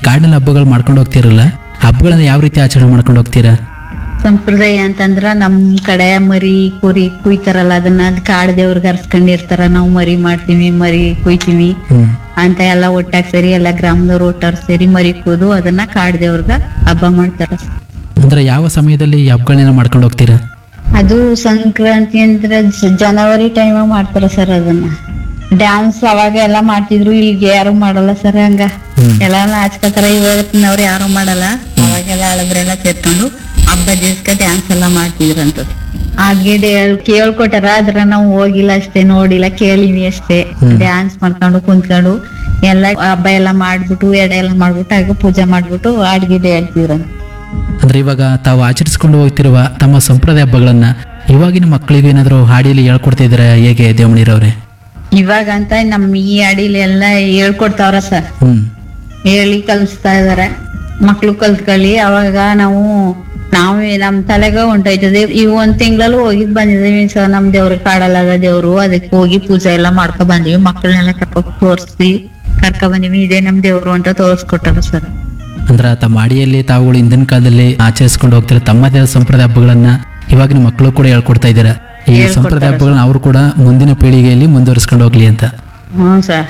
ಕಾಡಿನಲ್ಲಿ ಹಬ್ಬಗಳು ಮಾಡ್ಕೊಂಡು ಹೋಗ್ತಿರಲ್ಲ ಹಬ್ಬಗಳನ್ನ ಯಾವ ರೀತಿ ಆಚರಣೆ ಮಾಡ್ಕೊಂಡು ಹೋಗ್ತೀರಾ ಸಂಪ್ರದಾಯ ಅಂತಂದ್ರ ನಮ್ ಕಡೆ ಮರಿ ಕುರಿ ಕುಯ್ತಾರಲ್ಲ ಅದನ್ನ ಕಾಡ್ ದೇವ್ರಿಗೆ ಅರ್ಸ್ಕೊಂಡಿರ್ತಾರ ನಾವು ಮರಿ ಮಾಡ್ತೀವಿ ಮರಿ ಕುಯ್ತೀವಿ ಹ್ಮ್ ಅಂತ ಎಲ್ಲ ಒಟ್ಟಾಗ್ ಸೇರಿ ಎಲ್ಲ ಗ್ರಾಮದವ್ರು ಒಟ್ಟಾರ್ ಸೇರಿ ಮರಿ ಕೂದು ಅದನ್ನ ಕಾಡ್ ದೇವ್ರಗ ಹಬ್ಬ ಮಾಡ್ತಾರ ಅಂದ್ರೆ ಯಾವ ಸಮಯದಲ್ಲಿ ಈ ಹಬ್ಬಗಳನ್ನ ಮಾಡ್ಕೊಂಡು ಹೋಗ್ತೀರಾ ಅದು ಸಂಕ್ರಾಂತಿ ಅಂದ್ರೆ ಜ- ಜನವರಿ ಟೈಮ್ ಮಾಡ್ತಾರ ಸರ್ ಅದನ್ನ ಡ್ಯಾನ್ಸ್ ಅವಾಗ ಎಲ್ಲ ಮಾಡ್ತಿದ್ರು ಈಗ ಯಾರು ಮಾಡಲ್ಲ ಸರ್ ಹಂಗ ಹ್ಮ್. ಎಲ್ಲ ನಾಚ್ಕೋತಾರ ಇವತ್ತಿನವ್ರು ಯಾರು ಮಾಡಲ್ಲ ಅವಾಗೆಲ್ಲ ಹಳಬ್ರೆಲ್ಲ ಸೇರ್ಕೊಂಡು ಹಬ್ಬ ದಿವ್ಸಕ್ಕೆ ಡ್ಯಾನ್ಸ್ ಎಲ್ಲ ಮಾಡ್ತಿದ್ರಂತ ಹಾಗೆ ಕೇಳ್ಕೊಟ್ಟಾರ ಅದ್ರ ನಾವು ಹೋಗಿಲ್ಲ ಅಷ್ಟೇ ನೋಡಿಲ್ಲ ಕೇಳಿವಿ ಅಷ್ಟೇ ಹ್ಮ್. ಡ್ಯಾನ್ಸ್ ಮಾಡ್ಕೊಂಡು ಕುಂತ್ಕೊಂಡು ಎಲ್ಲ ಹಬ್ಬ ಎಲ್ಲ ಮಾಡ್ಬಿಟ್ಟು ಎಡೆ ಎಲ್ಲ ಮಾಡ್ಬಿಟ್ಟು ಹಾಗೆ ಪೂಜೆ ಮಾಡ್ಬಿಟ್ಟು ಅಡ್ಗಿಡೆ ಹೇಳ್ತಿದ್ರಂತ ಅಂದ್ರೆ ಇವಾಗ ತಾವು ಆಚರಿಸ್ಕೊಂಡು ಹೋಗ್ತಿರುವ ತಮ್ಮ ಸಂಪ್ರದಾಯ ಹಬ್ಬಗಳನ್ನ ಇವಾಗಿನ ಮಕ್ಕಳಿಗೆ ಏನಾದ್ರು ಹಾಡಿಯಲ್ಲಿ ಹೇಳ್ಕೊಡ್ತಾ ಇದಾರೆ ಹೇಗೆ ದೇವಮಣಿರವ್ರೆ ಇವಾಗ ಅಂತ ನಮ್ ಈ ಅಡಿಲಿ ಎಲ್ಲ ಹೇಳ್ಕೊಡ್ತಾವ್ರ ಸರ್ ಹ್ಮ್ ಹೇಳಿ ಕಲಿಸ್ತಾ ಇದಾರೆ ಮಕ್ಳು ಕಲ್ತ್ಕೊಳ್ಳಿ ಅವಾಗ ನಾವು ನಾವೇ ನಮ್ ತಲೆಗ ಹೊಂಟೋಯ್ತದೆ ಈ ಒಂದ್ ತಿಂಗಳಲ್ಲಿ ಹೋಗಿ ಬಂದಿದೀವಿ ಸರ್ ನಮ್ ದೇವ್ರ ಕಾಡಲ್ಲಾಗ ದೇವ್ರು ಅದಕ್ಕೆ ಹೋಗಿ ಪೂಜೆ ಎಲ್ಲ ಮಾಡ್ಕೊ ಬಂದಿವಿ ಮಕ್ಕಳನ್ನೆಲ್ಲ ಕರ್ಕೊಂಡ್ ತೋರ್ಸಿ ಕರ್ಕೊ ಬಂದಿವಿ ಇದೇ ನಮ್ ದೇವ್ರು ಅಂತ ತೋರ್ಸ್ಕೊಟ್ಟಾರ ಸರ್ ಅಂದ್ರೆ ತಮ್ಮ ಅಡಿಯಲ್ಲಿ ತಾವುಗಳು ಹಿಂದಿನ ಕಾಲದಲ್ಲಿ ಆಚರಿಸ್ಕೊಂಡು ಹೋಗ್ತಿರೋ ತಮ್ಮದೇ ಆದ ಸಂಪ್ರದಾಯ ಹಬ್ಬಗಳನ್ನ ಇವಾಗಿನ ಮಕ್ಕಳು ಕೂಡ ಹೇಳ್ಕೊಡ್ತಾ ಇದ್ದಾರೆ ಈ ಹೇಳ್ಕೊಡ್ತಾರೆ ಸಂಪ್ರದಾಯ ಹಬ್ಬಗಳನ್ನ ಅವರು ಕೂಡ ಮುಂದಿನ ಪೀಳಿಗೆಯಲ್ಲಿ ಮುಂದುವರಿಸ್ಕೊಂಡು ಹೋಗ್ಲಿ ಅಂತ ಹ್ಮ್ ಸರ್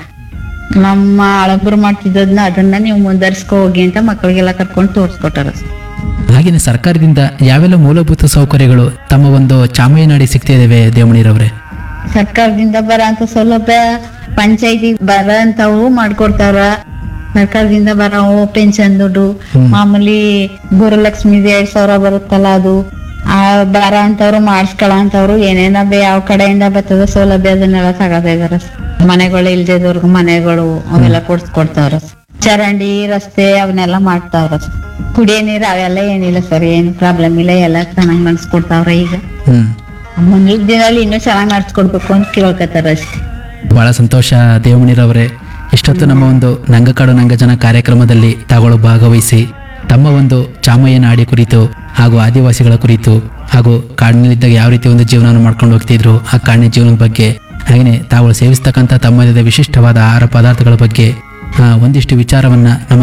ನಮ್ಮ ಹಳಬ್ರು ಮಾಡ್ತಿದ್ದದ್ನ ಅದನ್ನ ನೀವು ಮುಂದರ್ಸ್ಕೊ ಹೋಗಿ ಅಂತ ಮಕ್ಕಳಿಗೆಲ್ಲ ಕರ್ಕೊಂಡು ತೋರ್ಸ್ಕೊಟ್ಟಾರ ಸರ್ ಹಾಗೇನೆ ಸರ್ಕಾರದಿಂದ ಯಾವೆಲ್ಲ ಮೂಲಭೂತ ಸೌಕರ್ಯಗಳು ತಮ್ಮ ಒಂದು ಚಾಮಯ್ಯನಾಡಿ ಸಿಗ್ತಾ ಇದಾವೆ ದೇವಮಣಿರವ್ರೆ ಸರ್ಕಾರದಿಂದ ಬರಂತ ಸೌಲಭ್ಯ ಪಂಚಾಯತಿ ಬರಂತವು ಮಾಡ್ಕೊಡ್ತಾರ ಸರ್ಕಾರದಿಂದ ಬರೋ ಪೆನ್ಷನ್ ದುಡ್ಡು ಹ್ಮ್. ಮಾಮೂಲಿ ಗುರುಲಕ್ಷ್ಮಿ ಎರಡ್ ಸಾವಿರ ಬರುತ್ತಲ್ಲ ಅದು ಆ ಬರ ಅಂತವ್ರು ಮಾಡಿಸ್ಕೊಳ ಅಂತವ್ರು ಏನೇನ ಬೇ ಯಾವ ಕಡೆಯಿಂದ ಬರ್ತದ ಸೌಲಭ್ಯ ಅದನ್ನೆಲ್ಲ ತಗೋತಾ ಇದಾರ ಮನೆಗಳು ಇಲ್ದಿದವ್ರಿಗೆ ಮನೆಗಳು ಅವೆಲ್ಲ ಕೊಡ್ಸ್ಕೊಡ್ತಾವ್ರ ಚರಂಡಿ ರಸ್ತೆ ಅವನ್ನೆಲ್ಲ ಮಾಡ್ತಾವ್ರ ಕುಡಿಯೋ ನೀರು ಅವೆಲ್ಲ ಏನಿಲ್ಲ ಸರ್ ಏನು ಪ್ರಾಬ್ಲಮ್ ಇಲ್ಲ ಎಲ್ಲ ಚೆನ್ನಾಗಿ ನಡ್ಸ್ಕೊಡ್ತಾವ್ರ ಈಗ ಹ್ಮ್ ಮುಂದಿನ ದಿನದಲ್ಲಿ ಇನ್ನೂ ಚೆನ್ನಾಗಿ ನಡ್ಸ್ಕೊಡ್ಬೇಕು ಅಂತ ಕೇಳ್ಕೊತಾರ ಅಷ್ಟೇ ಬಹಳ ಸಂತೋಷ ದೇವಮಣಿರವರೇ ಇಷ್ಟೊತ್ತು ನಮ್ಮ ಒಂದು ನಂಗಕಾಡು ನಂಗಜನ ಕಾರ್ಯಕ್ರಮದಲ್ಲಿ ತಾಗಳು ಭಾಗವಹಿಸಿ ತಮ್ಮ ಒಂದು ಚಾಮಯ್ಯನ ಹಾಡಿ ಕುರಿತು ಹಾಗೂ ಆದಿವಾಸಿಗಳ ಕುರಿತು ಹಾಗೂ ಕಾಡಿನಲ್ಲಿದ್ದಾಗ ಯಾವ ರೀತಿ ಒಂದು ಜೀವನವನ್ನು ಮಾಡ್ಕೊಂಡು ಹೋಗ್ತಿದ್ರು ಆ ಕಾಡಿನ ಜೀವನದ ಬಗ್ಗೆ ಹಾಗೆಯೇ ತಾವು ಸೇವಿಸ್ತಕ್ಕಂಥ ತಮ್ಮದೇ ವಿಶಿಷ್ಟವಾದ ಆಹಾರ ಪದಾರ್ಥಗಳ ಬಗ್ಗೆ ಆ, ಒಂದಿಷ್ಟು ವಿಚಾರವನ್ನ ನಮ್ಮ